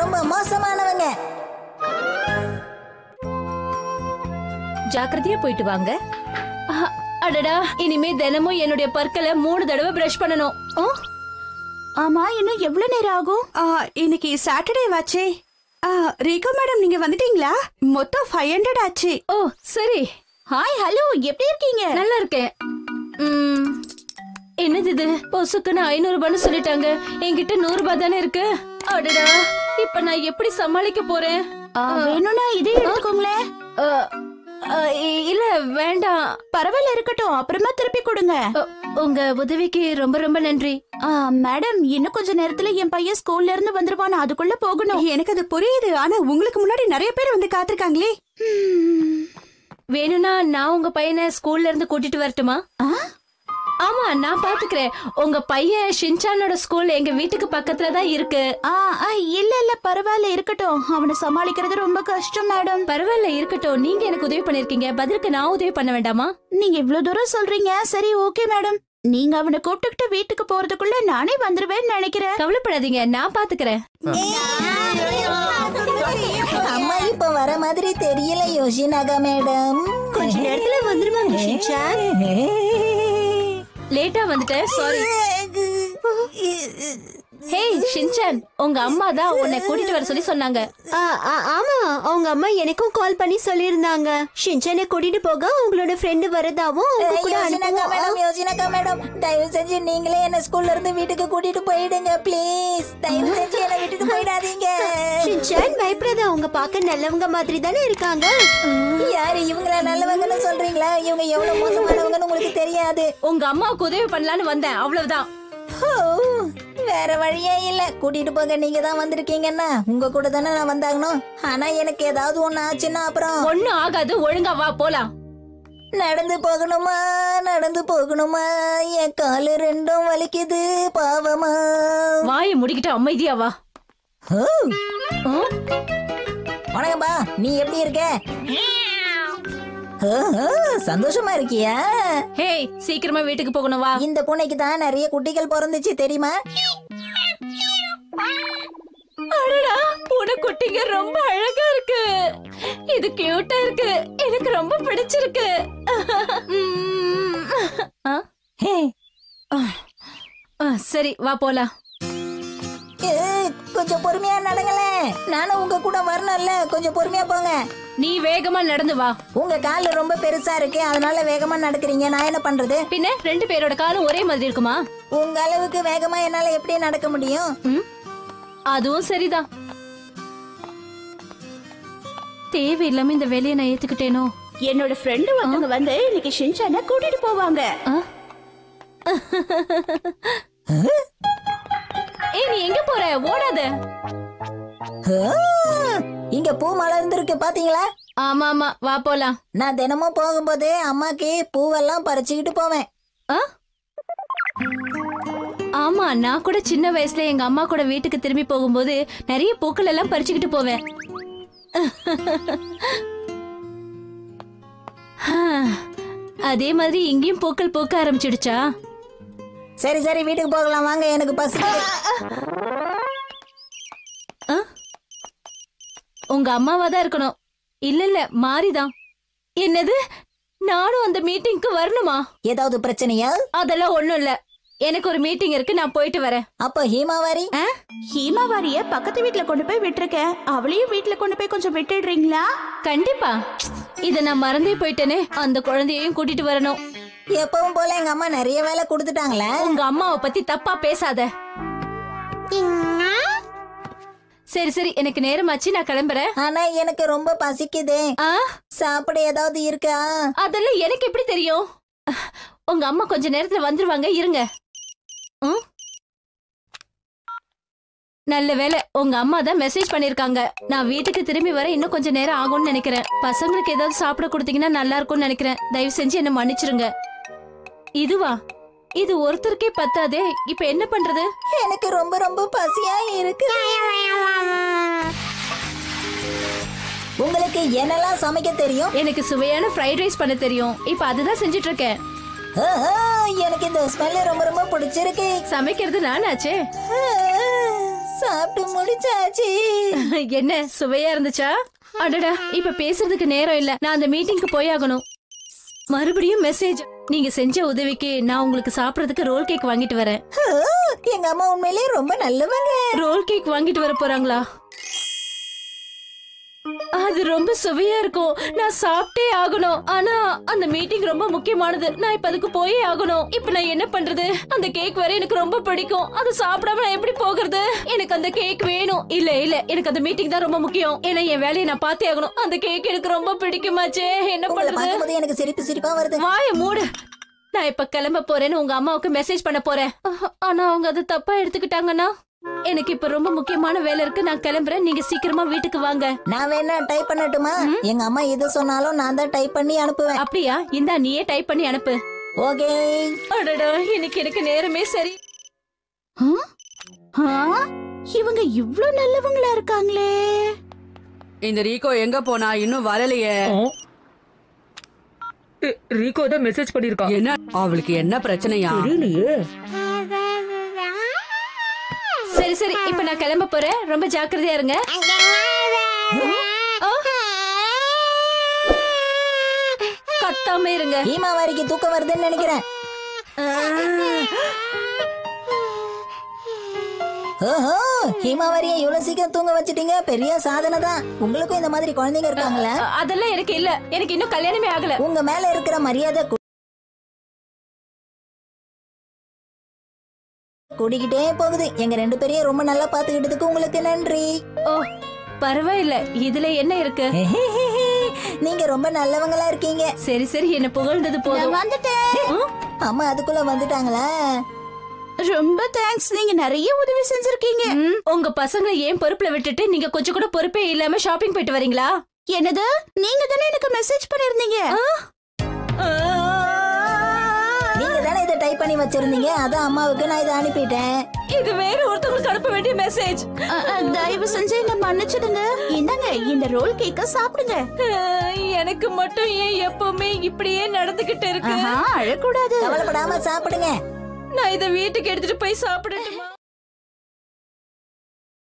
ரொம்ப மோசமானவங்க ஜாக்கிரதையா போயிட்டு வாங்க அஹ், அடடா இனிமே தினமும் என்னுடைய பற்களை மூணு தடவை பிரஷ் பண்ணணும் ஓ ஆமா இன்னும் எவ்வளவு நேரம் ஆகும் ஆ, இன்னைக்கு சாட்டர்டே வாச்சே ஆ, ரேகா மேடம் நீங்க வந்துட்டீங்களா மொத்தம் ஃபைவ் ஹண்ட்ரட் ஆச்சு ஓ சரி ஹாய் ஹலோ எப்படி இருக்கீங்க நல்லா இருக்கேன் ம், என்னது இது பொசுக்குன்னு ஐநூறு ரூபான்னு சொல்லிட்டாங்க என்கிட்ட நூறு ரூபாய் தானே இருக்கு அடடா இப்ப நான் எப்படி சமாளிக்க போறேன் ஆ, வேணும்னா இதே எடுத்துக்கோங்களேன் அஹ், அஹ், இ- இல்ல வேண்டாம் பரவாயில்ல இருக்கட்டும் அப்புறமா திருப்பி கொடுங்க அ, உங்க உதவிக்கு ரொம்ப ரொம்ப நன்றி ஆ, மேடம் இன்னும் கொஞ்ச நேரத்துல என் பையன் ஸ்கூல்ல இருந்து வந்துருவான் நான் அதுக்குள்ள போகணும் எனக்கு அது புரியுது ஆனா உங்களுக்கு முன்னாடி நிறைய பேர் வந்து காத்திருக்காங்களே வேணும்னா நான் உங்க பையனை ஸ்கூல்ல இருந்து கூட்டிட்டு வரட்டுமா ஆ? ஆமா நான் பாத்துக்கிறேன் உங்க பையன் ஷின்சானோட ஸ்கூல் எங்க வீட்டுக்கு பக்கத்துல தான் இருக்கு ஆ, ஆ, இல்ல இல்ல பரவாயில்ல இருக்கட்டும் அவனை சமாளிக்கிறது ரொம்ப கஷ்டம் மேடம் பரவாயில்ல இருக்கட்டும் நீங்க எனக்கு உதவி பண்ணிருக்கீங்க பதிலுக்கு நான் உதவி பண்ண வேண்டாமா நீங்க இவ்ளோ தூரம் சொல்றீங்க சரி ஓகே மேடம் நீங்க அவனை கூப்பிட்டுக்கிட்டு வீட்டுக்கு போறதுக்குள்ள நானே வந்துருவேன்னு நினைக்கிறேன் கவலைப்படாதீங்க நான் பாத்துக்கிறேன் அம்மா இப்ப வர மாதிரி தெரியல யோஷினாகா மேடம் கொஞ்ச நேரத்துல வந்துருவாங்க ஷின்சான் லேட்டா வந்துட்டேன் சாரி ஹே ஷின்சான் உங்க அம்மா தான் உன்னை கூட்டிட்டு வர சொல்லி சொன்னாங்க ஆ, ஆ, ஆமா அவங்க அம்மா எனக்கும் கால் பண்ணி சொல்லியிருந்தாங்க ஷின்சானை கூட்டிட்டு போக உங்களோட ஃப்ரெண்டு வரதாவும் அவங்க கூட யோசினாக்கா அனுப்புவோம் மேடம் யோசினாக்கா மேடம் தயவு செஞ்சு நீங்களே என்ன ஸ்கூல்ல இருந்து வீட்டுக்கு கூட்டிட்டு போயிடுங்க ப்ளீஸ் தயவு செஞ்சு என்ன விட்டுட்டு போயிடாதீங்க ஷின்சான் பயப்படாத அவங்க பார்க்க நல்லவங்க மாதிரி தானே இருக்காங்க யாரு இவங்கள நல்லவங்கன்னு சொல்றீங்களா இவங்க எவ்வளவு மோசமானவங்கன்னு உங்களுக்கு தெரியாது உங்க அம்மாவுக்கு உதவி பண்ணலான்னு வந்தேன் அவ்வளவுதான் ஹோ, வேற வழியே இல்ல கூட்டிட்டு போக நீங்க தான் வந்திருக்கீங்கன்னா உங்க கூட தானே நான் வந்தாகணும் ஆனா எனக்கு ஏதாவது ஒண்ணு ஆச்சுன்னா அப்புறம் ஒண்ணும் ஆகாது ஒழுங்கா வா போலாம் நடந்து போகணுமா நடந்து போகணுமா என் காலு ரெண்டும் வலிக்குது பாவமா வாயை முடிக்கிட்டு அமைதியா வா ஹோ, ஆ? வணக்கம்பா நீ எப்படி இருக்க ஹோ, ஹோ, சந்தோஷமா இருக்கியா ஹேய் சீக்கிரமா வீட்டுக்கு போகணும் வா இந்த பூனைக்கு தான் நிறைய குட்டிகள் பிறந்துச்சு தெரியுமா அடடா பூனை குட்டிங்க ரொம்ப அழகா இருக்கு இது கியூட்டா இருக்கு எனக்கு ரொம்ப பிடிச்சிருக்கு உம். ஆ? ஹே, ஆ, சரி வா போலாம் ஏ, கொஞ்சம் பொறுமையா நடங்களேன் நானும் உங்க கூட வரணும்ல கொஞ்சம் பொறுமையா போங்க நீ வேகமா நடந்து வா உங்க கால் ரொம்ப பெருசா இருக்கு அதனால வேகமா நடக்கிறீங்க நான் என்ன பண்றது பின்ன ரெண்டு பேரோட காலும் ஒரே மாதிரி இருக்குமா உங்க அளவுக்கு வேகமா என்னால எப்படி நடக்க முடியும் ம்? அதுவும் சரிதான் தேவையில்லாம இந்த வேலையை நான் ஏத்துக்கிட்டேனோ என்னோட ஃப்ரெண்டு ஒருத்தவங்க வந்து இன்னைக்கு ஷின்சானை கூட்டிட்டு போவாங்க ஆ? ஏய் நீ எங்க போற ஓடாத ஆ, இங்க பூ மலர்ந்துருக்கு பாத்தீங்களா ஆமா ஆமா வா போலாம் நான் தினமும் போகும்போது அம்மாக்கு பூவெல்லாம் பறிச்சுக்கிட்டு போவேன் ஆ? ஆமா நான் கூட சின்ன வயசுல எங்க அம்மா கூட வீட்டுக்கு திரும்பி போகும்போது நிறைய பூக்கள் எல்லாம் பறிச்சுக்கிட்டு போவேன் ஆ, அதே மாதிரி இங்கேயும் பூக்கள் பூக்க ஆரம்பிச்சிடுச்சா சரி சரி வீட்டுக்கு போகலாம் வாங்க எனக்கு பசிக்குது ஆ? உங்க அம்மாவா தான் இருக்கணும் இல்ல இல்ல மாறிதான் என்னது நானும் அந்த மீட்டிங்க்கு வரணுமா ஏதாவது பிரச்சனையா அதெல்லாம் ஒண்ணும் இல்ல எனக்கு ஒரு மீட்டிங் இருக்கு நான் போயிட்டு வரேன் அப்ப ஹீமாவாரி ஆ? ஹீமாவாரிய பக்கத்து வீட்ல கொண்டு போய் விட்டுருக்கேன் அவளையும் வீட்ல கொண்டு போய் கொஞ்சம் விட்டுடுறீங்களா கண்டிப்பா இத நான் மறந்தே போயிட்டேனே அந்த குழந்தையையும் கூட்டிட்டு வரணும் எப்பவும் போல எங்க அம்மா நிறைய வேலை கொடுத்துட்டாங்களே உங்க அம்மாவை பத்தி தப்பா பேசாத சரி சரி எனக்கு நேரமாச்சு நான் கிளம்புறேன் ஆனா எனக்கு ரொம்ப பசிக்குதே ஆ சாப்பிட ஏதாவது இருக்கா அதெல்லாம் எனக்கு எப்படி தெரியும் உங்க அம்மா கொஞ்ச நேரத்துல வந்துருவாங்க இருங்க ம்? நல்ல வேளை உங்க அம்மா தான் மெசேஜ் பண்ணிருக்காங்க நான் வீட்டுக்கு திரும்பி வர இன்னும் கொஞ்ச நேரம் ஆகும்னு நினைக்கிறேன் பசங்களுக்கு ஏதாவது சாப்பிட கொடுத்தீங்கன்னா நல்லா இருக்கும்னு நினைக்கிறேன் தயவு செஞ்சு என்ன மன்னிச்சிருங்க இதுவா இது ஒருத்தருக்கே பத்தாதே இப்ப என்ன பண்றது எனக்கு ரொம்ப ரொம்ப பசியா இருக்கு உங்களுக்கு என்னெல்லாம் சமைக்க தெரியும் எனக்கு சுவையான ஃப்ரைட் ரைஸ் பண்ண தெரியும் இப்ப அதுதான் செஞ்சுட்டு இருக்கேன் ஆஹா, எனக்கு இந்த ஸ்மெல் ரொம்ப ரொம்ப பிடிச்சிருக்கு சமைக்கிறது நானாச்சே ஆ, சாப்பிட்டு முடிச்சாச்சு என்ன சுவையா இருந்துச்சா அடடா இப்ப பேசுறதுக்கு நேரம் இல்ல நான் அந்த மீட்டிங்க்கு போய் ஆகணும் மறுபடியும் மெசேஜ் நீங்க செஞ்ச உதவிக்கு நான் உங்களுக்கு சாப்பிடறதுக்கு ரோல் கேக் வாங்கிட்டு வரேன் ஓ, எங்க அம்மா உண்மையிலேயே ரொம்ப நல்லவங்க ரோல் கேக் வாங்கிட்டு வர போறாங்களா அது ரொம்ப சுவையா இருக்கும் நான் சாப்பிட்டே ஆகணும் ஆனா அந்த மீட்டிங் ரொம்ப முக்கியமானது நான் இப்ப அதுக்கு போயே ஆகணும் இப்ப நான் என்ன பண்றது அந்த கேக் வேற எனக்கு ரொம்ப பிடிக்கும் அது சாப்பிடாம நான் எப்படி போகிறது எனக்கு அந்த கேக் வேணும் இல்ல இல்ல எனக்கு அந்த மீட்டிங் தான் ரொம்ப முக்கியம் ஏன்னா என் வேலையை நான் பார்த்தே ஆகணும் அந்த கேக் எனக்கு ரொம்ப பிடிக்குமாச்சே என்ன உங்களை பண்றது பார்க்கும்போது எனக்கு சிரிப்பு சிரிப்பா வருது வாய மூடு நான் இப்ப கிளம்ப போறேன்னு உங்க அம்மாவுக்கு மெசேஜ் பண்ண போறேன் ஆஹ், ஆனா அவங்க அதை தப்பா எடுத்துக்கிட்டாங்கன்னா எனக்கு இப்ப ரொம்ப முக்கியமான வேலை இருக்கு நான் கிளம்புறேன் நீங்க சீக்கிரமா வீட்டுக்கு வாங்க நான் வேணா டைப் பண்ணட்டுமா எங்க அம்மா எது சொன்னாலும் நான் தான் டைப் பண்ணி அனுப்புவேன் அப்படியா இந்தா நீயே டைப் பண்ணி அனுப்பு ஓகே அடடா இன்னைக்கு எனக்கு நேரமே சரி ஆ? இவங்க இவ்ளோ நல்லவங்களா இருக்காங்களே இந்த ரீகோ எங்க போனா இன்னும் வரலையே ரீகோ தான் மெசேஜ் பண்ணிருக்கான் என்ன அவளுக்கு என்ன பிரச்சனையா தெரியலையே சரி சரி இப்ப நான் கிளம்ப போறேன் ரொம்ப ஜாக்கிரதையா இருங்க ஆ? கத்தாம இருங்க ஹீமா வாரிக்கு தூக்கம் வருதுன்னு நினைக்கிறேன் ஓஹோ ஹீமாவாரியை இவ்வளவு சீக்கிரம் தூங்க வச்சிட்டீங்க பெரிய சாதனை தான் உங்களுக்கும் இந்த மாதிரி குழந்தைங்க இருக்காங்களா அ- அதெல்லாம் எனக்கு இல்ல எனக்கு இன்னும் கல்யாணமே ஆகல உங்க மேல இருக்கிற மரியாதை கு- கூடிக்கிட்டே போகுது எங்க ரெண்டு பேரையும் ரொம்ப நல்லா பாத்துக்கிட்டதுக்கு உங்களுக்கு நன்றி ஓ பரவாயில்ல இதுல என்ன இருக்கு நீங்க ரொம்ப நல்லவங்களா இருக்கீங்க சரி சரி என்ன புகழ்ந்தது நான் போதும் வந்துட்டேன் அம்மா அதுக்குள்ள வந்துட்டாங்களா ரொம்ப தேங்க்ஸ் நீங்க நிறைய உதவி செஞ்சிருக்கீங்க ம், உங்க பசங்களை ஏன் பொறுப்புல விட்டுட்டு நீங்க கொஞ்சம் கூட பொறுப்பே இல்லாம ஷாப்பிங் போயிட்டு வரீங்களா என்னது நீங்க தானே எனக்கு மெசேஜ் பண்ணிருந்தீங்க நீங்க தானே இதை டைப் பண்ணி வச்சிருந்தீங்க அதான் அம்மாவுக்கு நான் இதை அனுப்பிட்டேன் இது வேற ஒருத்தவங்களுக்கு அனுப்ப வேண்டிய மெசேஜ் அ, அ, தயவு செஞ்சு என்ன மன்னிச்சிடுங்க இந்தாங்க இந்த ரோல் கேக்க சாப்பிடுங்க எனக்கு மட்டும் ஏன் எப்பவுமே இப்படியே நடந்துகிட்டு இருக்கு ஆஹா, அழக்கூடாது கவலைப்படாம சாப்பிடுங்க நான் இத வீட்டுக்கு எடுத்துட்டு போய் சாப்பிடட்டுமா